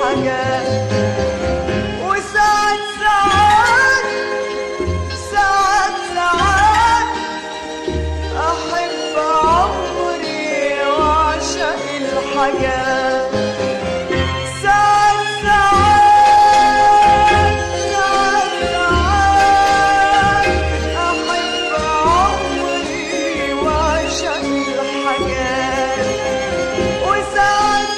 الحاجات وساعات ساعات ساعات ساعات أحب عمري وأعشق الحاجات ساعات ساعات ساعات ساعات أحب عمري وأعشق الحاجات وساعات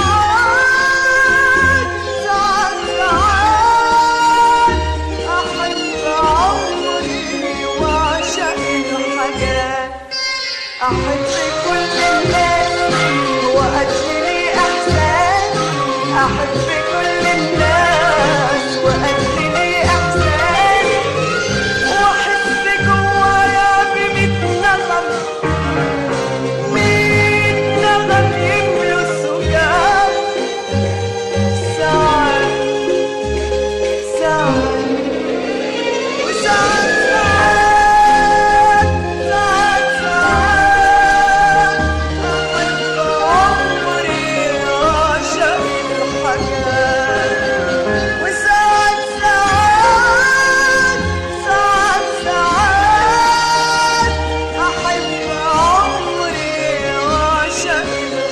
ساعات ساعات ساعات أحب عمري وأعشق الحاجات أحب كل الناس وأجري إحساس أحب كل الناس وأجري إحساس وأحس جوايا بميت نغم ميت نغم يملوا السجاد ساعات ساعات وساعات ساعات ساعات ساعات أحب عمري وأعشق الحاجات وساعات ساعات ساعات ساعات أحب عمري وأعشق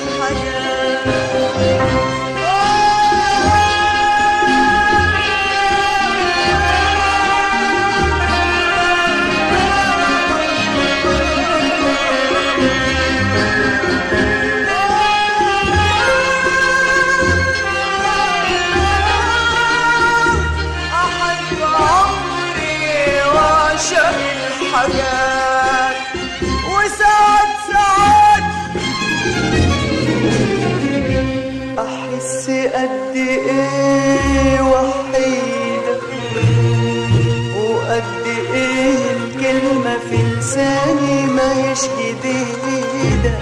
أحب عمري وأعشق الحاجات وساعات ساعات أحس قد إيه وحيدة وقد إيه الكلمة في لساني ما هيش جديدة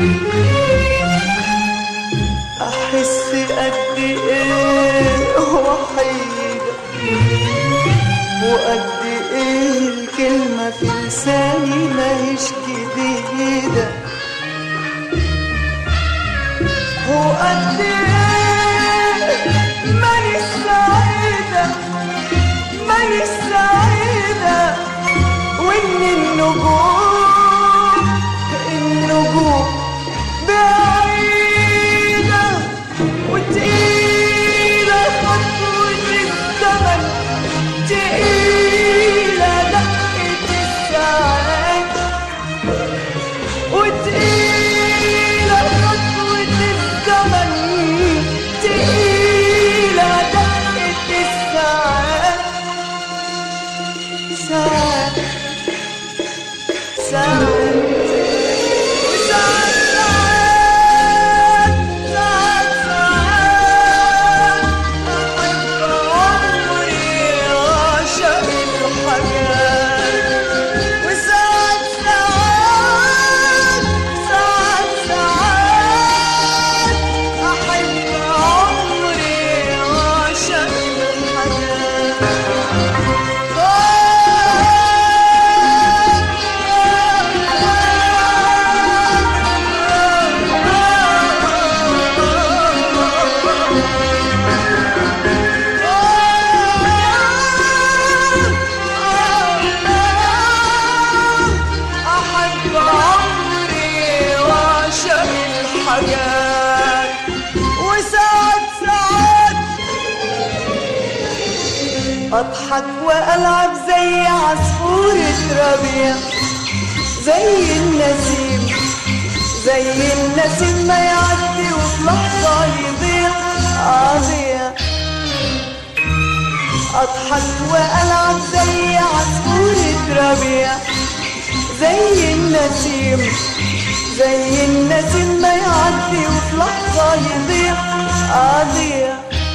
أحس قد إيه وحيدة وقد إيه الكلمة في لساني ما هيش جديدة وقد إيه ماني سعيدة ماني سعيدة وإن النجوم النجوم بعيدة وتقيلة خطوة الزمن تقيلة دقة الساعات وتقيلة خطوة الزمن تقيلة دقة الساعات ساعات ساعات وساعات ساعات ساعات ساعات أحب عمري وأعشق الحاجات وساعات ساعات ساعات ساعات أحب عمري وأعشق أحب عمري وأعشق الحاجات وساعات ساعات أضحك وألعب زي عصفورة ربيع زي النسيم زي النسيم ما يعدي وفي لحظة يضيع أضيع أضحك وألعب زي عصفورة ربيع زي النسيم زي النسيم ما يعدي وفي لحظة يضيع أضيع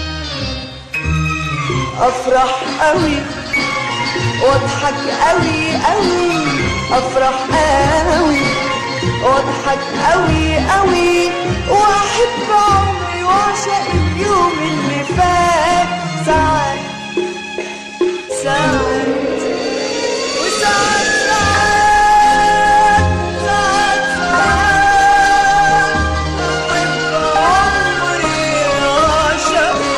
أفرح قوي واضحك قوي قوي أفرح قوي واضحك قوي قوي وأحب عمري وأعشق اليوم اللي فات ساعات ساعات وساعات ساعات ساعات ساعات أحب عمري وأعشق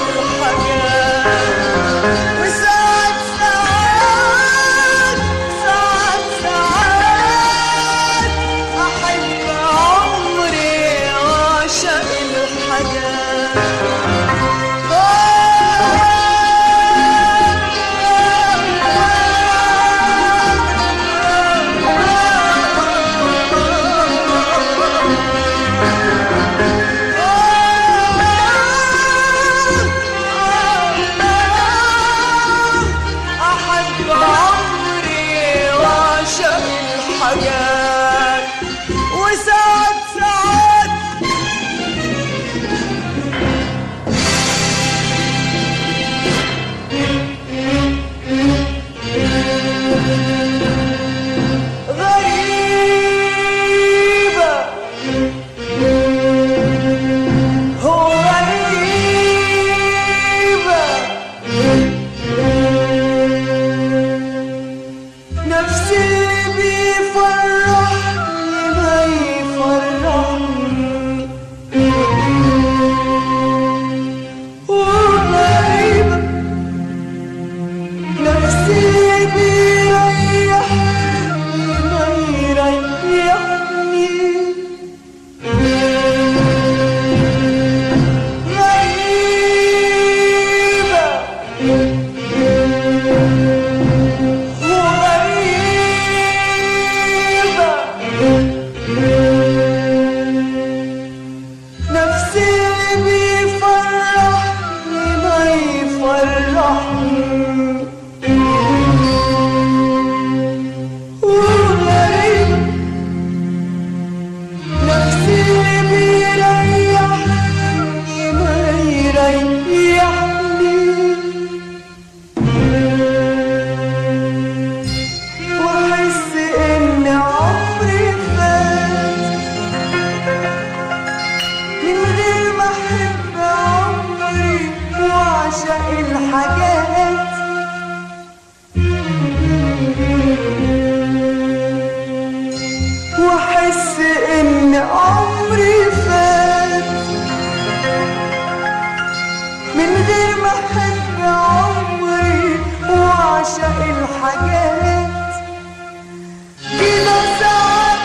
من غير ما احب عمري واعشق الحاجات كده ساعات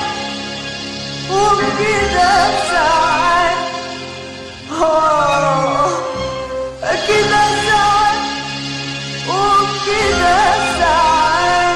وكده ساعات آه كده ساعات وكده ساعات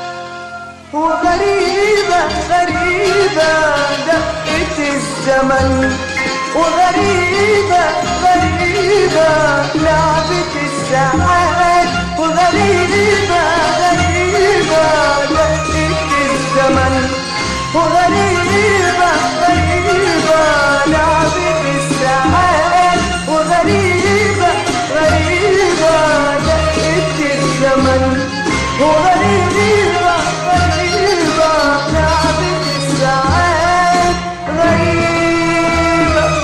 وغريبة غريبة دقة الزمن وغريبة غريبة لعبة الساعات وغريبة غريبة دقة الزمن وغريبة غريبة لعبة الساعات وغريبة غريبة دقة الزمن وغريبة غريبة لعبة الساعات غريبة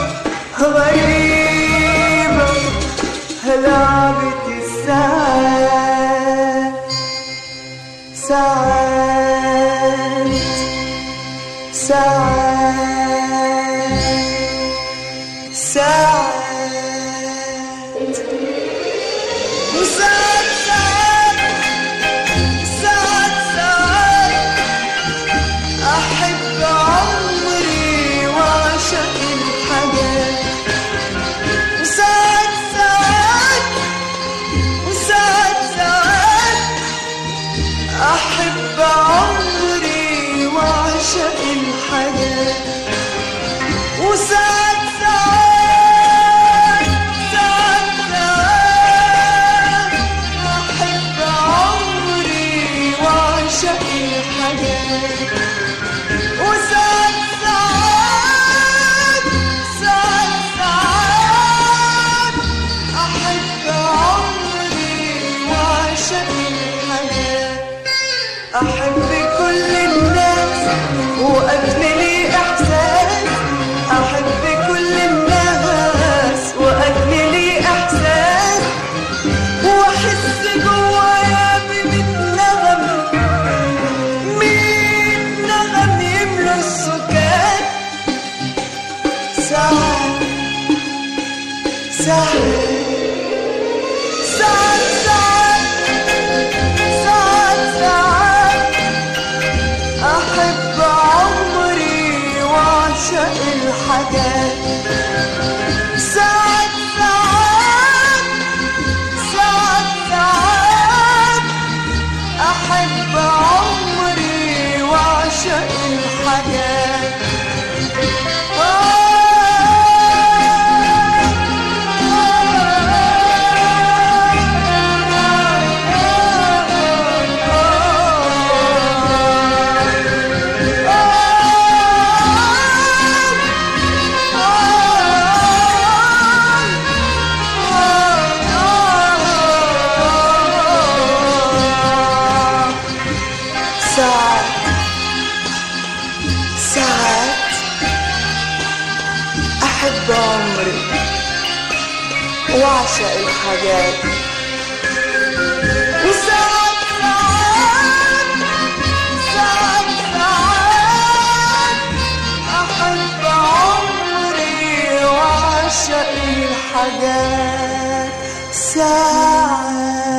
غريبة لعبة الساعات ساعات ساعات ساعات وساعات ساعات ساعات ساعات أحب عمري وأعشق الحاجات وساعات ساعات وساعات ساعات أحب عمري وأعشق الحاجات وساعات ساعات ساعات ساعات أحب عمري وأعشق الحاجات وساعات ساعات ساعات ساعات أحب عمري وأعشق الحياة أحب كل الناس وأجملي إحساس أحب كل الناس وأجملي إحساس وأحس جوايا بميت نغم ميت نغم يملوا السكات ساعات ساعات ساعات ساعات ساعات ساعات أحب عمري وأعشق الحاجات ساعات ساعات ساعات ساعات أحب عمري وأعشق الحاجات ساعات ساعات أحب عمري وأعشق الحاجات وساعات ساعات ساعات ساعات أحب عمري وأعشق الحاجات ساعات